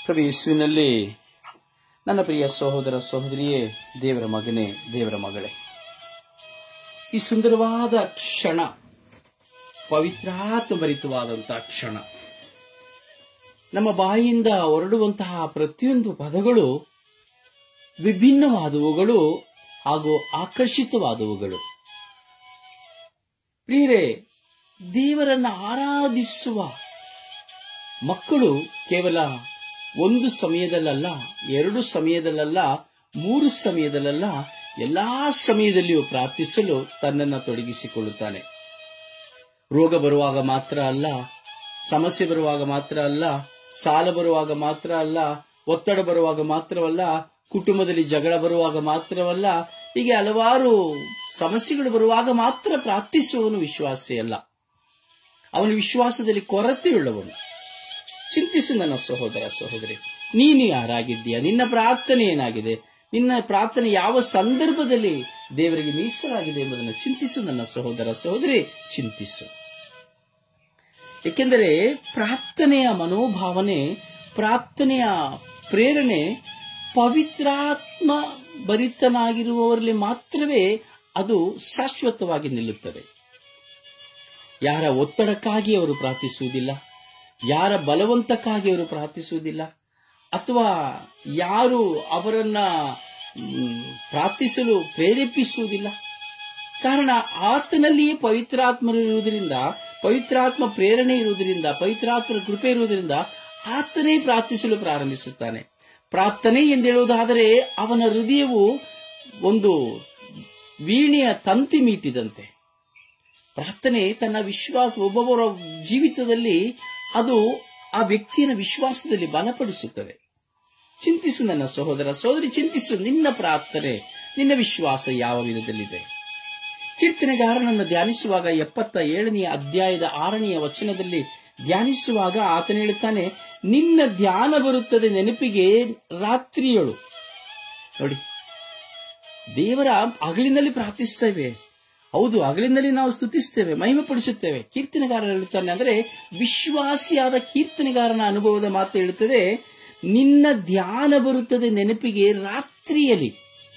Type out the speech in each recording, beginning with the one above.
ಪ್ರಭು ಯೇಸುವಿನಲ್ಲಿ ನನ್ನ ಪ್ರಿಯ ಸಹೋದರ ಸಹೋದರಿಯೇ ದೇವರ ಮಗನೇ ದೇವರ ಮಗಳೇ ಈ ಸುಂದರವಾದ ಕ್ಷಣ ಪವಿತ್ರಾತ್ಮಭರಿತವಾದಂತಹ ಕ್ಷಣ ನಮ್ಮ ಬಾಯಿಯಿಂದ ಹೊರಡುವಂತಹ ಪ್ರತಿಯೊಂದು ಪದಗಳು ವಿಭಿನ್ನವಾದವುಗಳು ಹಾಗೂ ಆಕರ್ಷಿತವಾದವುಗಳು ಪ್ರಿಯರೇ ದೇವರನ್ನ ಆರಾಧಿಸುವ ಮಕ್ಕಳು ಕೇವಲ ಒಂದು ಸಮಯದಲ್ಲಲ್ಲ ಎರಡು ಸಮಯದಲ್ಲಲ್ಲ ಮೂರು ಸಮಯದಲ್ಲಲ್ಲ ಎಲ್ಲಾ ಸಮಯದಲ್ಲಿಯೂ ಪ್ರಾರ್ಥಿಸಲು ತನ್ನನ್ನು ತೊಡಗಿಸಿಕೊಳ್ಳುತ್ತಾನೆ ರೋಗ ಬರುವಾಗ ಮಾತ್ರ ಅಲ್ಲ ಸಮಸ್ಯೆ ಬರುವಾಗ ಮಾತ್ರ ಅಲ್ಲ ಸಾಲ ಬರುವಾಗ ಮಾತ್ರ ಅಲ್ಲ ಒತ್ತಡ ಬರುವಾಗ ಮಾತ್ರವಲ್ಲ ಕುಟುಂಬದಲ್ಲಿ ಜಗಳ ಬರುವಾಗ ಮಾತ್ರವಲ್ಲ ಹೀಗೆ ಹಲವಾರು ಸಮಸ್ಯೆಗಳು ಬರುವಾಗ ಮಾತ್ರ ಪ್ರಾರ್ಥಿಸುವವನು ವಿಶ್ವಾಸಿ ಅಲ್ಲ ಅವನ ವಿಶ್ವಾಸದಲ್ಲಿ ಕೊರತೆಯುಳ್ಳವನು ಚಿಂತಿಸು ನನ್ನ ಸಹೋದರ ಸಹೋದರಿ ನೀನು ಯಾರಾಗಿದ್ದೀಯ ನಿನ್ನ ಪ್ರಾರ್ಥನೆ ಏನಾಗಿದೆ ನಿನ್ನ ಪ್ರಾರ್ಥನೆ ಯಾವ ಸಂದರ್ಭದಲ್ಲಿ ದೇವರಿಗೆ ಮೀಸಲಾಗಿದೆ ಎಂಬುದನ್ನು ಚಿಂತಿಸು ನನ್ನ ಸಹೋದರ ಸಹೋದರಿ ಚಿಂತಿಸು ಏಕೆಂದರೆ ಪ್ರಾರ್ಥನೆಯ ಮನೋಭಾವನೆ ಪ್ರಾರ್ಥನೆಯ ಪ್ರೇರಣೆ ಪವಿತ್ರಾತ್ಮ ಭರಿತನಾಗಿರುವವರಲ್ಲಿ ಮಾತ್ರವೇ ಅದು ಶಾಶ್ವತವಾಗಿ ನಿಲ್ಲುತ್ತದೆ ಯಾರ ಒತ್ತಡಕ್ಕಾಗಿ ಅವರು ಪ್ರಾರ್ಥಿಸುವುದಿಲ್ಲ ಯಾರ ಬಲವಂತಕ್ಕಾಗಿ ಅವರು ಪ್ರಾರ್ಥಿಸುವುದಿಲ್ಲ ಅಥವಾ ಯಾರು ಅವರನ್ನ ಮ್, ಪ್ರಾರ್ಥಿಸಲು ಪ್ರೇರೇಪಿಸುವುದಿಲ್ಲ ಕಾರಣ ಆತನಲ್ಲಿಯೇ ಪವಿತ್ರಾತ್ಮರು ಇರುವುದರಿಂದ ಪವಿತ್ರಾತ್ಮ ಪ್ರೇರಣೆ ಇರುವುದರಿಂದ ಪವಿತ್ರಾತ್ಮರ ಕೃಪೆ ಇರುವುದರಿಂದ ಆತನೇ ಪ್ರಾರ್ಥಿಸಲು ಪ್ರಾರಂಭಿಸುತ್ತಾನೆ ಪ್ರಾರ್ಥನೆ ಎಂದೇಳುವುದಾದರೆ ಅವನ ಹೃದಯವು ಒಂದು ವೀಣೆಯ ತಂತಿ ಮೀಟಿದಂತೆ ಪ್ರಾರ್ಥನೆ ತನ್ನ ವಿಶ್ವಾಸ ಒಬ್ಬೊಬ್ಬರ ಜೀವಿತದಲ್ಲಿ ಅದು ಆ ವ್ಯಕ್ತಿಯ ವಿಶ್ವಾಸದಲ್ಲಿ ಬಲಪಡಿಸುತ್ತದೆ ಚಿಂತಿಸು ನನ್ನ ಸಹೋದರ ಸಹೋದರಿ ಚಿಂತಿಸು ನಿನ್ನ ಪ್ರಾರ್ಥನೆ ನಿನ್ನ ವಿಶ್ವಾಸ ಯಾವ ವಿಧದಲ್ಲಿದೆ ಕೀರ್ತನೆಗಾರನನ್ನು ಧ್ಯಾನಿಸುವಾಗ ಎಪ್ಪತ್ತ ಏಳನೆಯ ಅಧ್ಯಾಯದ ಆರನೆಯ ವಚನದಲ್ಲಿ ಧ್ಯಾನಿಸುವಾಗ ಆತನ ಹೇಳುತ್ತಾನೆ ನಿನ್ನ ಧ್ಯಾನ ಬರುತ್ತದೆ ನೆನಪಿಗೆ ರಾತ್ರಿಯಳು ನೋಡಿ ದೇವರ ಹಗಲಿನಲ್ಲಿ ಪ್ರಾರ್ಥಿಸ್ತೇವೆ ಹೌದು ಹಗಲಿನಲ್ಲಿ ನಾವು ಸ್ತುತಿಸ್ತೇವೆ ಮಹಿಮೆ ಪಡಿಸುತ್ತೇವೆ ಕೀರ್ತನೆಗಾರ ಹೇಳುತ್ತಾನೆ ಅಂದರೆ ವಿಶ್ವಾಸಿಯಾದ ಕೀರ್ತನೆಗಾರನ ಅನುಭವದ ಮಾತು ಹೇಳುತ್ತದೆ ನಿನ್ನ ಧ್ಯಾನ ಬರುತ್ತದೆ ನೆನಪಿಗೆ ರಾತ್ರಿಯಲ್ಲಿ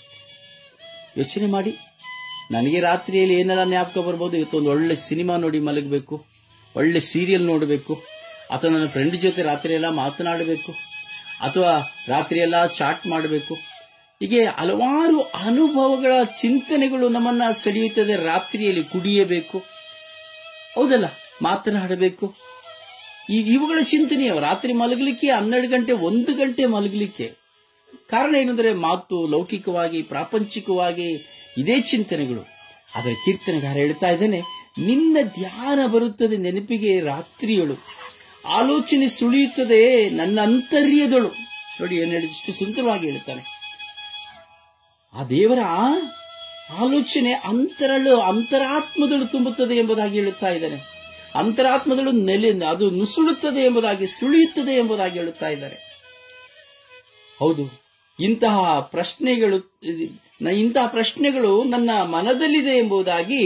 ಯೋಚನೆ ಮಾಡಿ ನನಗೆ ರಾತ್ರಿಯಲ್ಲಿ ಏನೆಲ್ಲ ಜ್ಞಾಪಕ ಬರ್ಬೋದು ಇವತ್ತೊಂದು ಒಳ್ಳೆ ಸಿನಿಮಾ ನೋಡಿ ಮಲಗಬೇಕು ಒಳ್ಳೆ ಸೀರಿಯಲ್ ನೋಡಬೇಕು ಅಥವಾ ನನ್ನ ಫ್ರೆಂಡ್ ಜೊತೆ ರಾತ್ರಿ ಎಲ್ಲ ಮಾತನಾಡಬೇಕು ಅಥವಾ ರಾತ್ರಿ ಎಲ್ಲ ಚಾಟ್ ಮಾಡಬೇಕು ಹೀಗೆ ಹಲವಾರು ಅನುಭವಗಳ ಚಿಂತನೆಗಳು ನಮ್ಮನ್ನ ಸೆಳೆಯುತ್ತದೆ ರಾತ್ರಿಯಲ್ಲಿ ಕುಡಿಯಬೇಕು ಹೌದಲ್ಲ ಮಾತನಾಡಬೇಕು ಈ ಇವುಗಳ ಚಿಂತನೆಯ ರಾತ್ರಿ ಮಲಗಲಿಕ್ಕೆ ಹನ್ನೆರಡು ಗಂಟೆ ಒಂದು ಗಂಟೆ ಮಲಗಲಿಕ್ಕೆ ಕಾರಣ ಏನಂದ್ರೆ ಮಾತು ಲೌಕಿಕವಾಗಿ ಪ್ರಾಪಂಚಿಕವಾಗಿ ಇದೇ ಚಿಂತನೆಗಳು ಆದರೆ ಕೀರ್ತನೆಗಾರ ಹೇಳ್ತಾ ಇದ್ದಾನೆ ನಿನ್ನ ಧ್ಯಾನ ಬರುತ್ತದೆ ನೆನಪಿಗೆ ರಾತ್ರಿಯಳು ಆಲೋಚನೆ ಸುಳಿಯುತ್ತದೆ ನನ್ನ ಅಂತರ್ಯದಳು ನೋಡಿ ಏನು ಹೇಳಿ ಇಷ್ಟು ಸುಂದರವಾಗಿ ಹೇಳ್ತಾನೆ ಆ ದೇವರ ಆಲೋಚನೆ ಅಂತರಳು ಅಂತರಾತ್ಮದಳು ತುಂಬುತ್ತದೆ ಎಂಬುದಾಗಿ ಹೇಳುತ್ತಾ ಇದ್ದಾನೆ ಅಂತರಾತ್ಮದಳು ನೆಲೆ ಅದು ನುಸುಳುತ್ತದೆ ಎಂಬುದಾಗಿ ಸುಳಿಯುತ್ತದೆ ಎಂಬುದಾಗಿ ಹೇಳುತ್ತಾ ಇದ್ದಾರೆ ಹೌದು ಇಂತಹ ಪ್ರಶ್ನೆಗಳು ಇಂತಹ ಪ್ರಶ್ನೆಗಳು ನನ್ನ ಮನದಲ್ಲಿದೆ ಎಂಬುದಾಗಿ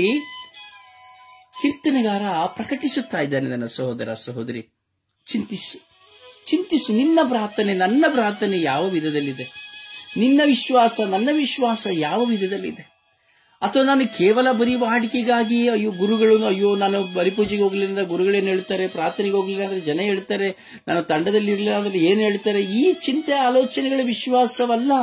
ಕೀರ್ತನೆಗಾರ ಪ್ರಕಟಿಸುತ್ತಾ ಇದ್ದಾನೆ ನನ್ನ ಸಹೋದರ ಸಹೋದರಿ ಚಿಂತಿಸು ಚಿಂತಿಸು ನಿನ್ನ ಪ್ರಾರ್ಥನೆ ನನ್ನ ಪ್ರಾರ್ಥನೆ ಯಾವ ವಿಧದಲ್ಲಿದೆ ನಿನ್ನ ವಿಶ್ವಾಸ ನನ್ನ ವಿಶ್ವಾಸ ಯಾವ ವಿಧದಲ್ಲಿದೆ ಅಥವಾ ನಾನು ಕೇವಲ ಬರೀ ವಾಡಿಕೆಗಾಗಿ ಅಯ್ಯೋ ಗುರುಗಳು ಅಯ್ಯೋ ನಾನು ಬರಿಪೂಜೆಗೆ ಹೋಗ್ಲಿಲ್ಲ ಗುರುಗಳೇನು ಹೇಳ್ತಾರೆ ಪ್ರಾರ್ಥನೆಗೆ ಹೋಗ್ಲಿಲ್ಲ ಅಂದ್ರೆ ಜನ ಹೇಳ್ತಾರೆ ನಾನು ತಂಡದಲ್ಲಿ ಇರಲಿಲ್ಲ ಅಂದ್ರೆ ಏನು ಹೇಳ್ತಾರೆ ಈ ಚಿಂತೆ ಆಲೋಚನೆಗಳ ವಿಶ್ವಾಸವಲ್ಲ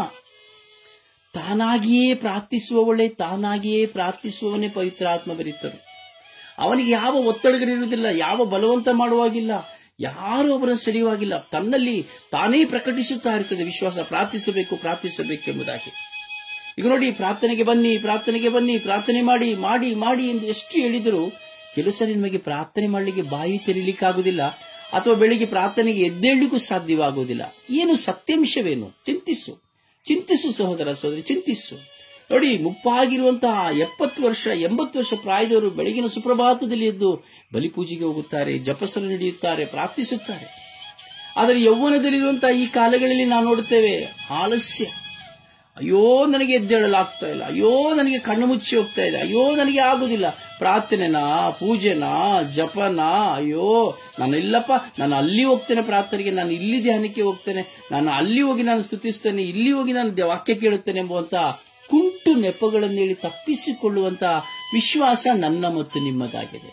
ತಾನಾಗಿಯೇ ಪ್ರಾರ್ಥಿಸುವವಳೆ ತಾನಾಗಿಯೇ ಪ್ರಾರ್ಥಿಸುವವನೇ ಪವಿತ್ರಾತ್ಮ ಬರೀತರು ಅವನಿಗೆ ಯಾವ ಒತ್ತಡಗಳಿರುವುದಿಲ್ಲ ಯಾವ ಬಲವಂತ ಮಾಡುವಾಗಿಲ್ಲ ಯಾರು ಅವರ ಸೆಳೆಯುವಾಗಿಲ್ಲ ತನ್ನಲ್ಲಿ ತಾನೇ ಪ್ರಕಟಿಸುತ್ತಾ ಇರ್ತದೆ ವಿಶ್ವಾಸ ಪ್ರಾರ್ಥಿಸಬೇಕು ಪ್ರಾರ್ಥಿಸಬೇಕು ಎಂಬುದಾಗಿ ಈಗ ನೋಡಿ ಪ್ರಾರ್ಥನೆಗೆ ಬನ್ನಿ ಪ್ರಾರ್ಥನೆಗೆ ಬನ್ನಿ ಪ್ರಾರ್ಥನೆ ಮಾಡಿ ಮಾಡಿ ಮಾಡಿ ಎಂದು ಎಷ್ಟು ಹೇಳಿದರೂ ಕೆಲವು ಸರಿ ನಿಮಗೆ ಪ್ರಾರ್ಥನೆ ಮಾಡಲಿಕ್ಕೆ ಬಾಯಿ ತೆರೀಲಿಕ್ಕಾಗುವುದಿಲ್ಲ ಅಥವಾ ಬೆಳಿಗ್ಗೆ ಪ್ರಾರ್ಥನೆಗೆ ಎದ್ದೇಳಲಿಕ್ಕೂ ಸಾಧ್ಯವಾಗುವುದಿಲ್ಲ ಏನು ಸತ್ಯಾಂಶವೇನು ಚಿಂತಿಸು ಚಿಂತಿಸು ಸಹೋದರ ಸಹೋದರಿ ಚಿಂತಿಸು ನೋಡಿ ಮುಪ್ಪಾಗಿರುವಂತಹ ಎಪ್ಪತ್ತು ವರ್ಷ ಎಂಬತ್ತು ವರ್ಷ ಪ್ರಾಯದವರು ಬೆಳಗಿನ ಸುಪ್ರಭಾತದಲ್ಲಿ ಎದ್ದು ಬಲಿಪೂಜೆಗೆ ಹೋಗುತ್ತಾರೆ ಜಪಸರು ನಡೆಯುತ್ತಾರೆ ಪ್ರಾರ್ಥಿಸುತ್ತಾರೆ ಆದರೆ ಯೌವನದಲ್ಲಿರುವಂತಹ ಈ ಕಾಲಗಳಲ್ಲಿ ನಾವು ನೋಡುತ್ತೇವೆ ಆಲಸ್ಯ ಅಯ್ಯೋ ನನಗೆ ಎದ್ದೇಳಲಾಗ್ತಾ ಇಲ್ಲ ಅಯ್ಯೋ ನನಗೆ ಕಣ್ಣು ಮುಚ್ಚಿ ಹೋಗ್ತಾ ಇದೆ ಅಯ್ಯೋ ನನಗೆ ಆಗುದಿಲ್ಲ ಪ್ರಾರ್ಥನೆನಾ ಪೂಜೆನಾ ಜಪನಾ ಅಯ್ಯೋ ನಾನು ಇಲ್ಲಪ್ಪ ನಾನು ಅಲ್ಲಿ ಹೋಗ್ತೇನೆ ಪ್ರಾರ್ಥನೆಗೆ ನಾನು ಇಲ್ಲಿ ಧ್ಯಾನಕ್ಕೆ ಹೋಗ್ತೇನೆ ನಾನು ಅಲ್ಲಿ ಹೋಗಿ ನಾನು ಸ್ತುತಿಸ್ತೇನೆ ಇಲ್ಲಿ ಹೋಗಿ ನಾನು ದ- ವಾಕ್ಯ ಕೇಳುತ್ತೇನೆ ಎಂಬುವಂತ ಕುಂಟು ನೆಪಗಳನ್ನು ಹೇಳಿ ತಪ್ಪಿಸಿಕೊಳ್ಳುವಂತ ವಿಶ್ವಾಸ ನನ್ನ ಮತ್ತು ನಿಮ್ಮದಾಗಿದೆ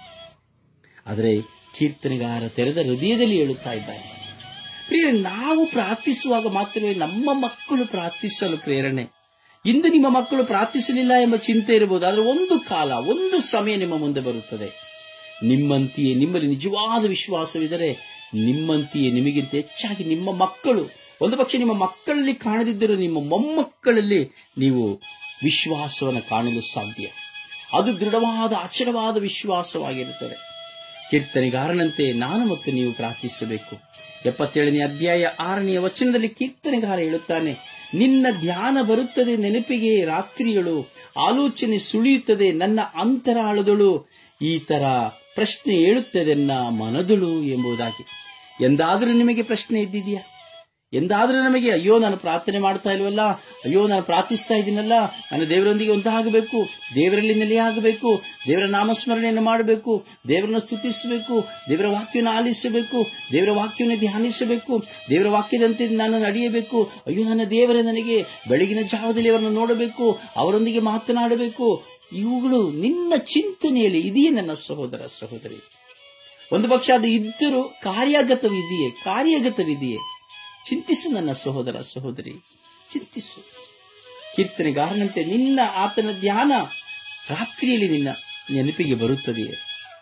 ಆದರೆ ಕೀರ್ತನೆಗಾರ ತೆರೆದ ಹೃದಯದಲ್ಲಿ ಹೇಳುತ್ತಾ ಇದ್ದಾನೆ ಪ್ರಿಯ ನಾವು ಪ್ರಾರ್ಥಿಸುವಾಗ ಮಾತ್ರವೇ ನಮ್ಮ ಮಕ್ಕಳು ಪ್ರಾರ್ಥಿಸಲು ಪ್ರೇರಣೆ ಇಂದು ನಿಮ್ಮ ಮಕ್ಕಳು ಪ್ರಾರ್ಥಿಸಲಿಲ್ಲ ಎಂಬ ಚಿಂತೆ ಇರಬಹುದು ಆದರೆ ಒಂದು ಕಾಲ ಒಂದು ಸಮಯ ನಿಮ್ಮ ಮುಂದೆ ಬರುತ್ತದೆ ನಿಮ್ಮಂತೆಯೇ ನಿಮ್ಮಲ್ಲಿ ನಿಜವಾದ ವಿಶ್ವಾಸವಿದ್ದರೆ ನಿಮ್ಮಂತೆಯೇ ನಿಮಗಿಂತ ಹೆಚ್ಚಾಗಿ ನಿಮ್ಮ ಮಕ್ಕಳು ಒಂದು ಪಕ್ಷ ನಿಮ್ಮ ಮಕ್ಕಳಲ್ಲಿ ಕಾಣದಿದ್ದರೂ ನಿಮ್ಮ ಮೊಮ್ಮಕ್ಕಳಲ್ಲಿ ನೀವು ವಿಶ್ವಾಸವನ್ನು ಕಾಣಲು ಸಾಧ್ಯ ಅದು ದೃಢವಾದ ಅಚಲವಾದ ವಿಶ್ವಾಸವಾಗಿರುತ್ತದೆ ಕೀರ್ತನೆಗಾರನಂತೆ ನಾನು ಮತ್ತು ನೀವು ಪ್ರಾರ್ಥಿಸಬೇಕು ಎಪ್ಪತ್ತೇಳನೇ ಅಧ್ಯಾಯ ಆರನೆಯ ವಚನದಲ್ಲಿ ಕೀರ್ತನೆಗಾರ ಹೇಳುತ್ತಾನೆ ನಿನ್ನ ಧ್ಯಾನ ಬರುತ್ತದೆ ನೆನಪಿಗೆ ರಾತ್ರಿಗಳು ಆಲೋಚನೆ ಸುಳಿಯುತ್ತದೆ ನನ್ನ ಅಂತರಾಳದಳು ಈ ತರ ಪ್ರಶ್ನೆ ಹೇಳುತ್ತದೆ ನನ್ನ ಮನದಳು ಎಂಬುದಾಗಿ ಎಂದಾದರೂ ನಿಮಗೆ ಪ್ರಶ್ನೆ ಇದ್ದಿದೆಯಾ ಎಂದಾದರೂ ನಮಗೆ ಅಯ್ಯೋ ನಾನು ಪ್ರಾರ್ಥನೆ ಮಾಡ್ತಾ ಇಲ್ವಲ್ಲ ಅಯ್ಯೋ ನಾನು ಪ್ರಾರ್ಥಿಸ್ತಾ ಇದ್ದೀನಲ್ಲ ನಾನು ದೇವರೊಂದಿಗೆ ಒಂದಾಗಬೇಕು ದೇವರಲ್ಲಿ ನೆಲೆಯಾಗಬೇಕು ದೇವರ ನಾಮಸ್ಮರಣೆಯನ್ನು ಮಾಡಬೇಕು ದೇವರನ್ನು ಸ್ತುತಿಸಬೇಕು ದೇವರ ವಾಕ್ಯವನ್ನು ಆಲಿಸಬೇಕು ದೇವರ ವಾಕ್ಯವನ್ನು ಧ್ಯಾನಿಸಬೇಕು ದೇವರ ವಾಕ್ಯದಂತೆ ನಾನು ನಡೆಯಬೇಕು ಅಯ್ಯೋ ನನ್ನ ದೇವರೇ ನನಗೆ ಬೆಳಗಿನ ಜಾವದಲ್ಲಿ ಅವರನ್ನು ನೋಡಬೇಕು ಅವರೊಂದಿಗೆ ಮಾತನಾಡಬೇಕು ಇವುಗಳು ನಿನ್ನ ಚಿಂತನೆಯಲ್ಲಿ ಇದೆಯೇ ನನ್ನ ಸಹೋದರ ಸಹೋದರಿ ಒಂದು ಪಕ್ಷ ಅದು ಇದ್ದರೂ ಕಾರ್ಯಗತವಿದೆಯೇ ಕಾರ್ಯಗತವಿದೆಯೇ ಚಿಂತಿಸು ನನ್ನ ಸಹೋದರ ಸಹೋದರಿ ಚಿಂತಿಸು ಕೀರ್ತನೆಗಾರನಂತೆ ನಿನ್ನ ಆತನ ಧ್ಯಾನ ರಾತ್ರಿಯಲ್ಲಿ ನಿನ್ನ ನೆನಪಿಗೆ ಬರುತ್ತದೆಯೇ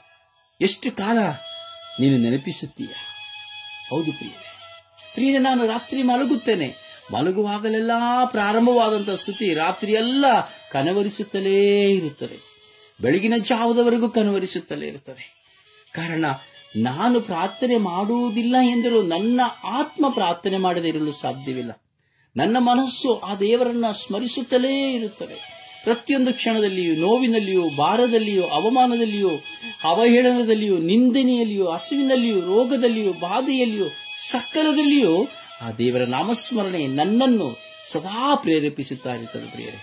ಎಷ್ಟು ಕಾಲ ನೀನು ನೆನಪಿಸುತ್ತೀಯ ಹೌದು ಪ್ರಿಯರೇ ಪ್ರಿಯರೇ ನಾನು ರಾತ್ರಿ ಮಲಗುತ್ತೇನೆ ಮಲಗುವಾಗಲೆಲ್ಲ ಪ್ರಾರಂಭವಾದಂತಹ ಸ್ತುತಿ ರಾತ್ರಿಯೆಲ್ಲ ಕನವರಿಸುತ್ತಲೇ ಇರುತ್ತದೆ ಬೆಳಗಿನ ಜಾವದವರೆಗೂ ಕನವರಿಸುತ್ತಲೇ ಇರುತ್ತದೆ ಕಾರಣ ನಾನು ಪ್ರಾರ್ಥನೆ ಮಾಡುವುದಿಲ್ಲ ಎಂದರೂ ನನ್ನ ಆತ್ಮ ಪ್ರಾರ್ಥನೆ ಮಾಡದೇ ಇರಲು ಸಾಧ್ಯವಿಲ್ಲ ನನ್ನ ಮನಸ್ಸು ಆ ದೇವರನ್ನ ಸ್ಮರಿಸುತ್ತಲೇ ಇರುತ್ತದೆ ಪ್ರತಿಯೊಂದು ಕ್ಷಣದಲ್ಲಿಯೂ ನೋವಿನಲ್ಲಿಯೂ ಭಾರದಲ್ಲಿಯೂ ಅವಮಾನದಲ್ಲಿಯೂ ಅವಹೇಳನದಲ್ಲಿಯೂ ನಿಂದನೆಯಲ್ಲಿಯೂ ಹಸುವಿನಲ್ಲಿಯೂ ರೋಗದಲ್ಲಿಯೂ ಬಾಧೆಯಲ್ಲಿಯೂ ಸಕ್ಕರದಲ್ಲಿಯೂ ಆ ದೇವರ ನಾಮಸ್ಮರಣೆ ನನ್ನನ್ನು ಸದಾ ಪ್ರೇರೇಪಿಸುತ್ತಾ ಇರುತ್ತದೆ ಪ್ರಿಯರೇ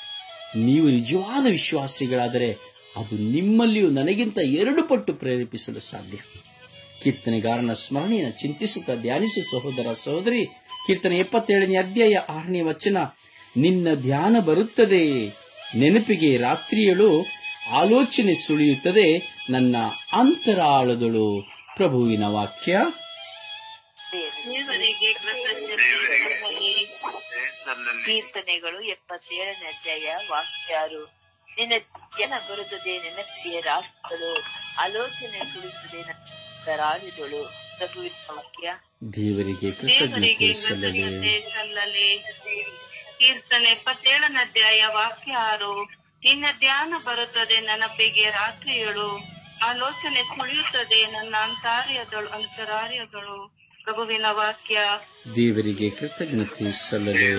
ನೀವು ನಿಜವಾದ ವಿಶ್ವಾಸಿಗಳಾದರೆ ಅದು ನಿಮ್ಮಲ್ಲಿಯೂ ನನಗಿಂತ ಎರಡು ಪಟ್ಟು ಪ್ರೇರೇಪಿಸಲು ಸಾಧ್ಯ ಕೀರ್ತನೆಗಾರನ ಸ್ಮರಣೆಯನ್ನು ಚಿಂತಿಸುತ್ತಾ ಧ್ಯಾನಿಸು ಸಹೋದರ ಸಹೋದರಿ ಕೀರ್ತನೆ ಎಪ್ಪತ್ತೇಳನೇ ಅಧ್ಯಾಯ ಆರನೇ ವಚನ ನಿನ್ನ ಧ್ಯಾನ ಬರುತ್ತದೆ ನೆನಪಿಗೆ ರಾತ್ರಿಯಳು ಆಲೋಚನೆ ಸುಳಿಯುತ್ತದೆ ನನ್ನ ಅಂತರಾಳದಳು ಪ್ರಭುವಿನ ವಾಕ್ಯ ದೇವರಿಗೆ ಕೃತಜ್ಞತೆ ಸಲ್ಲಲಿ. ಕೀರ್ತನೆಗಳು ಎಪ್ಪತ್ತೇಳನೇ ಅಧ್ಯಾಯ ವಾಕ್ಯಾರು ನಿನ್ನ ಜನ ಬರುತ್ತದೆ ನೆನಪಿಗೆ ರಾಷ್ಟ್ರಗಳು ಆಲೋಚನೆ ಕುಳಿತದೆ ರಾಜಗಳು ಪ್ರಭುವಿನ ವಾಕ್ಯ ದೇವರಿಗೆ ಕೃತಜ್ಞತೆ ದೇವರಿಗೆ ಸಲ್ಲಲಿ ಕೃತಜ್ಞತೆ ಸಲ್ಲಲಿ ಕೀರ್ತನೆ ಎಪ್ಪತ್ತೇಳನೇ ಅಧ್ಯಾಯ ವಾಕ್ಯ ಆರು ನಿನ್ನ ಧ್ಯಾನ ಬರುತ್ತದೆ ನೆನಪಿಗೆ ರಾತ್ರಿಗಳು ಆಲೋಚನೆ ಸುಳಿಯುತ್ತದೆ ನನ್ನ ಅಂತಾರ್ಯದಳು ಅಂತರಾರ್ಯಗಳು ಪ್ರಭುವಿನ ವಾಕ್ಯ ದೇವರಿಗೆ ಕೃತಜ್ಞತೆ ಸಲ್ಲಲಿ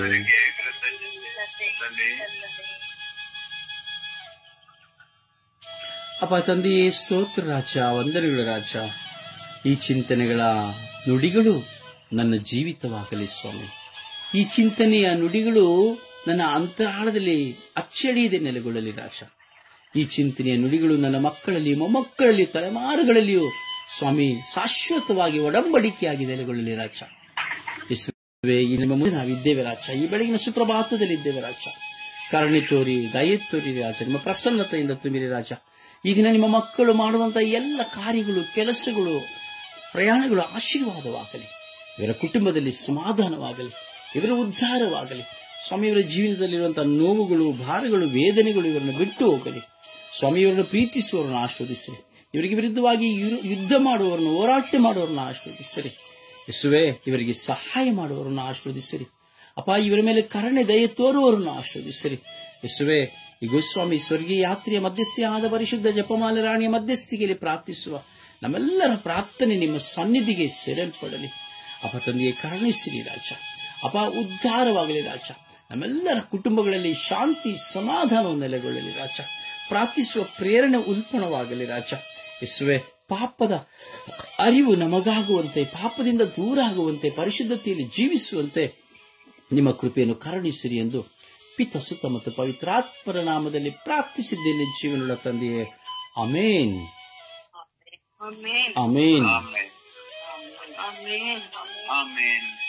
ಅಪ್ಪ ತಂದೆಯೇ ಸ್ತೋತ್ರ ರಾಜ ವಂದನೆಗಳ ರಾಜ ಈ ಚಿಂತನೆಗಳ ನುಡಿಗಳು ನನ್ನ ಜೀವಿತವಾಗಲಿ ಸ್ವಾಮಿ ಈ ಚಿಂತನೆಯ ನುಡಿಗಳು ನನ್ನ ಅಂತರಾಳದಲ್ಲಿ ಅಚ್ಚಳಿಯದೆ ನೆಲೆಗೊಳ್ಳಲಿ ರಾಜ ಈ ಚಿಂತನೆಯ ನುಡಿಗಳು ನನ್ನ ಮಕ್ಕಳಲ್ಲಿ ಮೊಮ್ಮಕ್ಕಳಲ್ಲಿ ತಲೆಮಾರುಗಳಲ್ಲಿಯೂ ಸ್ವಾಮಿ ಶಾಶ್ವತವಾಗಿ ಒಡಂಬಡಿಕೆಯಾಗಿ ನೆಲೆಗೊಳ್ಳಲಿ ರಾಜ ಯೇಸುವೇ, ಈ ನಿಮ್ಮ ಮುಂದೆ ನಾವಿದ್ದೇವೆ ರಾಜ ಈ ಬೆಳಗಿನ ಸುಪ್ರಭಾತದಲ್ಲಿ ಇದ್ದೇವೆ ರಾಜ ಕರುಣೆ ತೋರಿ ದಯೆ ತೋರಿ ರಾಜ ನಿಮ್ಮ ಪ್ರಸನ್ನತೆಯಿಂದ ತುಂಬಿರಿ ರಾಜ ಈ ದಿನ ನಿಮ್ಮ ಮಕ್ಕಳು ಮಾಡುವಂತಹ ಎಲ್ಲ ಕಾರ್ಯಗಳು ಕೆಲಸಗಳು ಪ್ರಯಾಣಗಳು ಆಶೀರ್ವಾದವಾಗಲಿ ಇವರ ಕುಟುಂಬದಲ್ಲಿ ಸಮಾಧಾನವಾಗಲಿ ಇವರ ಉದ್ಧಾರವಾಗಲಿ ಸ್ವಾಮಿಯವರ ಜೀವನದಲ್ಲಿರುವಂತಹ ನೋವುಗಳು ಭಾರಗಳು ವೇದನೆಗಳು ಇವರನ್ನು ಬಿಟ್ಟು ಹೋಗಲಿ ಸ್ವಾಮಿ ಇವರನ್ನು ಪ್ರೀತಿಸುವವರನ್ನು ಆಶೀರ್ವದಿಸಿರಿ ಇವರಿಗೆ ವಿರುದ್ಧವಾಗಿ ಯು- ಯುದ್ಧ ಮಾಡುವವರನ್ನು ಹೋರಾಟ ಮಾಡುವವರನ್ನು ಆಶೀರ್ವದಿಸಿರಿ ಯೇಸುವೆ ಇವರಿಗೆ ಸಹಾಯ ಮಾಡುವವರನ್ನು ಆಶೀರ್ವದಿಸಿರಿ ಅಪ್ಪ ಇವರ ಮೇಲೆ ಕರುಣೆ ದಯೆ ತೋರುವವರನ್ನು ಆಶೀರ್ವದಿಸಿರಿ ಯೇಸುವೆ ಈ ಗೋಸ್ವಾಮಿ ಸ್ವರ್ಗೀಯ ಯಾತ್ರೆಯ ಮಧ್ಯಸ್ಥಿಯಾದ ಪರಿಶುದ್ಧ ಜಪಮಾಲ ರಾಣಿಯ ಮಧ್ಯಸ್ಥಿಗೆಯಲ್ಲಿ ಪ್ರಾರ್ಥಿಸುವ ನಮ್ಮೆಲ್ಲರ ಪ್ರಾರ್ಥನೆ ನಿಮ್ಮ ಸನ್ನಿಧಿಗೆ ಸೇರಲ್ಪಡಲಿ ಅಪ್ಪ ತಂದೆಗೆ ಕರುಣಿಸಿರಿ ರಾಜ ಅಪ್ಪ ಉದ್ಧಾರವಾಗಲಿ ರಾಜ ನಮ್ಮೆಲ್ಲರ ಕುಟುಂಬಗಳಲ್ಲಿ ಶಾಂತಿ ಸಮಾಧಾನವು ನೆಲೆಗೊಳ್ಳಲಿ ರಾಜ ಪ್ರಾರ್ಥಿಸುವ ಪ್ರೇರಣೆ ಉಲ್ಪಣವಾಗಲಿ ರಾಜ ಯೇಸುವೆ ಪಾಪದ ಅರಿವು ನಮಗಾಗುವಂತೆ ಪಾಪದಿಂದ ದೂರ ಆಗುವಂತೆ ಪರಿಶುದ್ಧತೆಯಲ್ಲಿ ಜೀವಿಸುವಂತೆ ನಿಮ್ಮ ಕೃಪೆಯನ್ನು ಕರುಣಿಸಿರಿ ಎಂದು ಪಿತ ಸುತ್ತ ಮತ್ತು ಪವಿತ್ರಾತ್ಮರ ನಾಮದಲ್ಲಿ ಪ್ರಾರ್ಥಿಸಿದ್ದೇನೆ ಜೀವನದ ತಂದೆಯೇ amen amen amen Amen. Amen Amen.